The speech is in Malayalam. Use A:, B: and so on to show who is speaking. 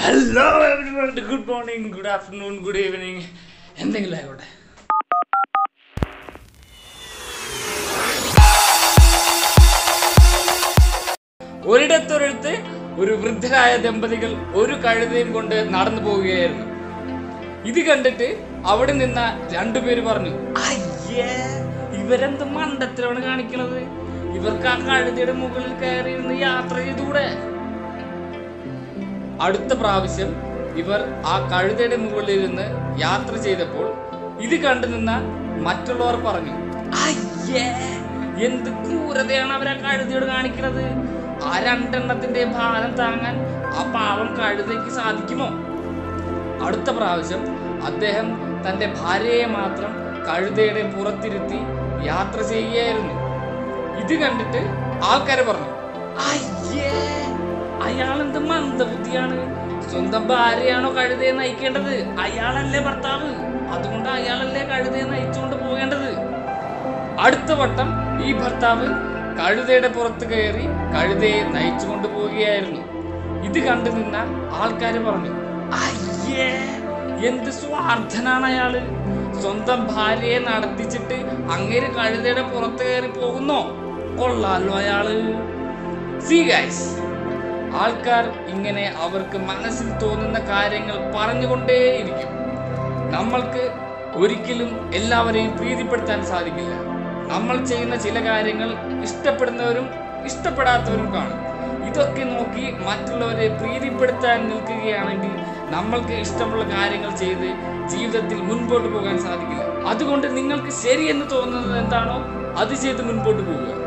A: hello good morning good afternoon good evening എന്തെങ്കിലും ആയിക്കോട്ടെ ഒരിടത്തൊരിടത്ത് ഒരു വൃദ്ധരായ ദമ്പതികൾ ഒരു കഴുതയും കൊണ്ട് നടന്നു പോവുകയായിരുന്നു ഇത് കണ്ടിട്ട് അവിടെ നിന്ന രണ്ടുപേര് പറഞ്ഞു അയ്യേ ഇവരെന്ത് മണ്ടത്തിലാണ് കാണിക്കണത് ഇവർക്ക് ആ കഴുതയുടെ മുകളിൽ കയറി ഇരുന്ന് യാത്ര ചെയ്തുകൂടെ അടുത്ത പ്രാവശ്യം ഇവർ ആ കഴുതയുടെ മുകളിൽ ഇരുന്ന് യാത്ര ചെയ്തപ്പോൾ ഇത് കണ്ടു നിന്ന മറ്റുള്ളവർ പറഞ്ഞു അയ്യേ എന്ത് ക്രൂരതയാണ് അവർ ആ കഴുതയോട് കാണിക്കുന്നത് ആ രണ്ടെണ്ണത്തിന്റെ ഭാരം താങ്ങാൻ ആ പാവം കഴുതയ്ക്ക് സാധിക്കുമോ അടുത്ത പ്രാവശ്യം അദ്ദേഹം തന്റെ ഭാര്യയെ മാത്രം കഴുതയുടെ പുറത്തിരുത്തി യാത്ര ചെയ്യുകയായിരുന്നു ഇത് കണ്ടിട്ട് ആൾക്കാര് പറഞ്ഞു അയ്യേ അയാൾ എന്ത് മന്ദബുദ്ധിയാണ് സ്വന്തം ഭാര്യയാണോ കഴുതയെ നയിക്കേണ്ടത് അയാളല്ലേ ഭർത്താവ് അതുകൊണ്ട് അയാളല്ലേ കഴുതയെ നയിച്ചുകൊണ്ട് പോകേണ്ടത് അടുത്ത വട്ടം ഈ ഭർത്താവ് കഴുതയുടെ പുറത്ത് കയറി കഴുതയെ നയിച്ചുകൊണ്ട് പോവുകയായിരുന്നു ഇത് കണ്ടു നിന്ന ആൾക്കാര് പറഞ്ഞു അയ്യേ എന്ത് സ്വാർത്ഥനാണ് അയാള് സ്വന്തം ഭാര്യയെ നടത്തിച്ചിട്ട് അങ്ങേര് കഴുതയുടെ പുറത്ത് കയറി പോകുന്നോ കൊള്ളാലോ അയാള് സി ഗൈസ് ആൾക്കാർ ഇങ്ങനെ അവർക്ക് മനസ്സിൽ തോന്നുന്ന കാര്യങ്ങൾ പറഞ്ഞുകൊണ്ടേയിരിക്കും നമ്മൾക്ക് ഒരിക്കലും എല്ലാവരെയും പ്രീതിപ്പെടുത്താൻ സാധിക്കില്ല നമ്മൾ ചെയ്യുന്ന ചില കാര്യങ്ങൾ ഇഷ്ടപ്പെടുന്നവരും ഇഷ്ടപ്പെടാത്തവരും കാണും ഇതൊക്കെ നോക്കി മറ്റുള്ളവരെ പ്രീതിപ്പെടുത്താൻ നിൽക്കുകയാണെങ്കിൽ നമ്മൾക്ക് ഇഷ്ടമുള്ള കാര്യങ്ങൾ ചെയ്ത് ജീവിതത്തിൽ മുൻപോട്ട് പോകാൻ സാധിക്കില്ല അതുകൊണ്ട് നിങ്ങൾക്ക് ശരിയെന്ന് തോന്നുന്നത് എന്താണോ അത് ചെയ്ത് മുൻപോട്ട് പോവുക